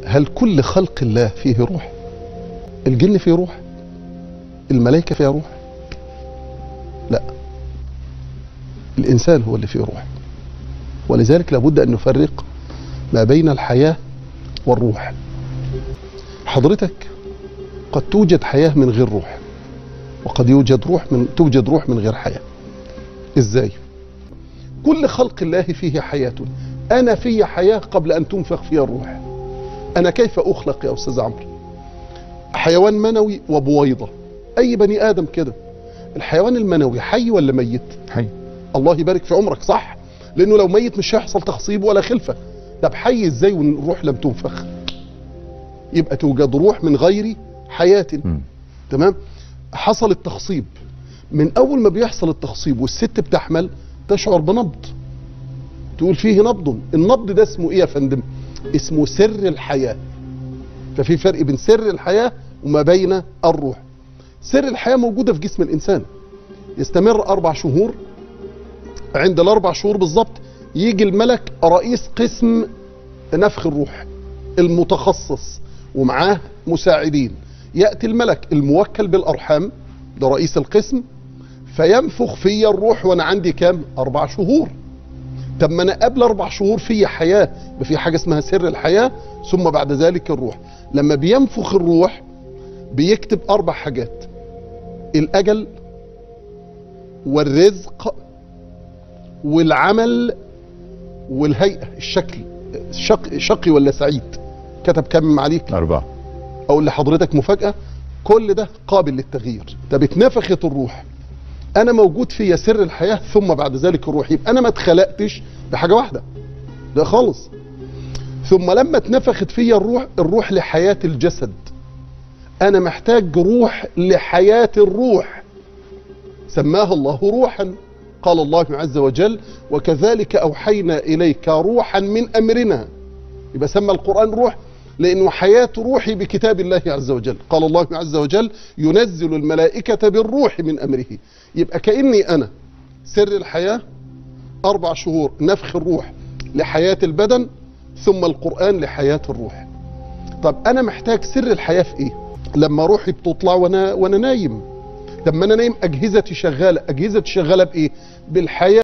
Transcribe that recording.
هل كل خلق الله فيه روح الجن فيه روح الملائكة فيها روح لا الإنسان هو اللي فيه روح ولذلك لابد أن نفرق ما بين الحياة والروح حضرتك قد توجد حياة من غير روح وقد يوجد روح من توجد روح من غير حياة ازاي كل خلق الله فيه حياة انا في حياة قبل ان تنفخ فيها الروح انا كيف اخلق يا استاذ عمرو حيوان منوي وبويضة اي بني ادم كده الحيوان المنوي حي ولا ميت حي الله يبارك في عمرك صح لانه لو ميت مش هيحصل تخصيب ولا خلفه طب حي ازاي والروح لم تنفخ يبقى توجد روح من غير حياه مم. تمام حصل التخصيب من اول ما بيحصل التخصيب والست بتحمل تشعر بنبض تقول فيه نبض النبض ده اسمه ايه يا فندم اسمه سر الحياه ففي فرق بين سر الحياه وما بين الروح سر الحياه موجوده في جسم الانسان يستمر اربع شهور عند الاربع شهور بالظبط يجي الملك رئيس قسم نفخ الروح المتخصص ومعاه مساعدين ياتي الملك الموكل بالارحام ده رئيس القسم فينفخ في الروح وانا عندي كام اربع شهور طب ما انا قبل اربع شهور في حياه يبقى في حاجه اسمها سر الحياه ثم بعد ذلك الروح لما بينفخ الروح بيكتب اربع حاجات الاجل والرزق والعمل والهيئه الشكل شق شقي ولا سعيد كتب كم عليك أربعة اقول لحضرتك مفاجاه كل ده قابل للتغيير طب اتنفخت الروح انا موجود في سر الحياه ثم بعد ذلك الروح يبقى انا ما اتخلقتش بحاجه واحده ده خالص ثم لما اتنفخت فيا الروح الروح لحياه الجسد انا محتاج روح لحياه الروح سماها الله روحا قال الله عز وجل وكذلك اوحينا اليك روحا من امرنا يبقى سمى القران روح لانه حياه روحي بكتاب الله عز وجل قال الله عز وجل ينزل الملائكه بالروح من امره يبقى كاني انا سر الحياه اربع شهور نفخ الروح لحياه البدن ثم القران لحياه الروح طب انا محتاج سر الحياه في ايه لما روحي بتطلع وانا وانا نايم طب ما انا نايم اجهزتي شغاله اجهزتي شغاله بايه بالحياه